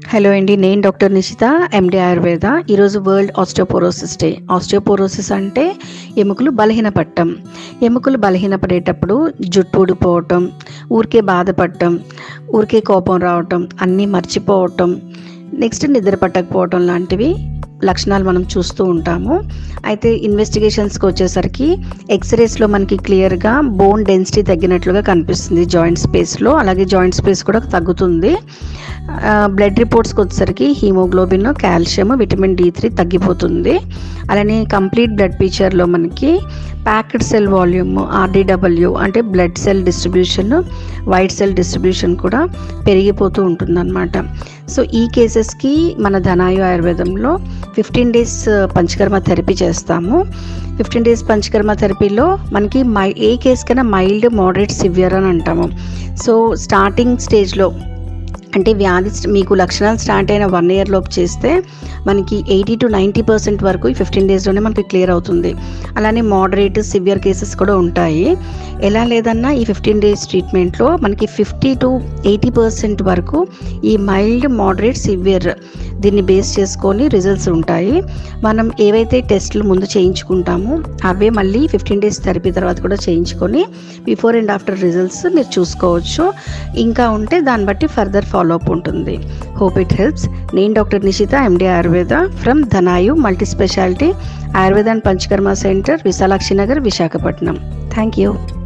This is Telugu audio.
హలో అండి నేను డాక్టర్ నిషిత ఎండి ఆయుర్వేద ఈరోజు వరల్డ్ ఆస్టియోపోరోసిస్ డే ఆస్టియోపోరోసిస్ అంటే ఎముకలు బలహీనపడటం ఎముకలు బలహీనపడేటప్పుడు జుట్టు ఊడిపోవటం ఊరికే బాధపడటం ఊరికే కోపం రావటం అన్నీ మర్చిపోవటం నెక్స్ట్ నిద్ర పట్టకపోవటం లాంటివి లక్షణాలు మనం చూస్తూ ఉంటాము అయితే ఇన్వెస్టిగేషన్స్కి వచ్చేసరికి ఎక్స్రేస్లో మనకి క్లియర్గా బోన్ డెన్సిటీ తగ్గినట్లుగా కనిపిస్తుంది జాయింట్ స్పేస్లో అలాగే జాయింట్ స్పేస్ కూడా తగ్గుతుంది బ్లడ్ రిపోర్ట్స్కి వచ్చేసరికి haemoglobin calcium vitamin D three తగ్గిపోతుంది అలానే కంప్లీట్ బ్లడ్ పిక్చర్లో మనకి ప్యాక్డ్ సెల్ వాల్యూమ్ ఆర్డీడబ్ల్యూ అంటే blood cell distribution white cell distribution కూడా పెరిగిపోతూ ఉంటుందన్నమాట సో ఈ కేసెస్కి మన ధనాయు ఆయుర్వేదంలో ఫిఫ్టీన్ డేస్ పంచకర్మ థెరపీ చేస్తాము ఫిఫ్టీన్ డేస్ పంచకర్మ థెరపీలో మనకి మై ఏ కేస్ కన్నా మైల్డ్ మోడరేట్ సివియర్ అని అంటాము సో స్టార్టింగ్ స్టేజ్లో అంటే వ్యాధి మీకు లక్షణాలు స్టార్ట్ అయిన వన్ ఇయర్ లోపు చేస్తే మనకి ఎయిటీ టు నైంటీ పర్సెంట్ వరకు ఈ ఫిఫ్టీన్ డేస్లోనే మనకి క్లియర్ అవుతుంది అలానే మోడరేట్ సివియర్ కేసెస్ కూడా ఉంటాయి ఎలా లేదన్నా ఈ ఫిఫ్టీన్ డేస్ ట్రీట్మెంట్లో మనకి ఫిఫ్టీ టు ఎయిటీ పర్సెంట్ వరకు ఈ మైల్డ్ మోడరేట్ సివియర్ దీన్ని బేస్ చేసుకొని రిజల్ట్స్ ఉంటాయి మనం ఏవైతే టెస్టులు ముందు చేయించుకుంటామో అవే మళ్ళీ ఫిఫ్టీన్ డేస్ థెరపీ తర్వాత కూడా చేయించుకొని బిఫోర్ అండ్ ఆఫ్టర్ రిజల్ట్స్ మీరు చూసుకోవచ్చు ఇంకా ఉంటే దాన్ని బట్టి ఫర్దర్ ఫాలో అప్ ఉంటుంది హోప్ ఇట్ హెల్ప్స్ నేను doctor Nishitha MD Ayurveda from Dhanayu multi speciality Ayurveda and panchakarma centre Visalakshi Nagar Visakhapatnam thank you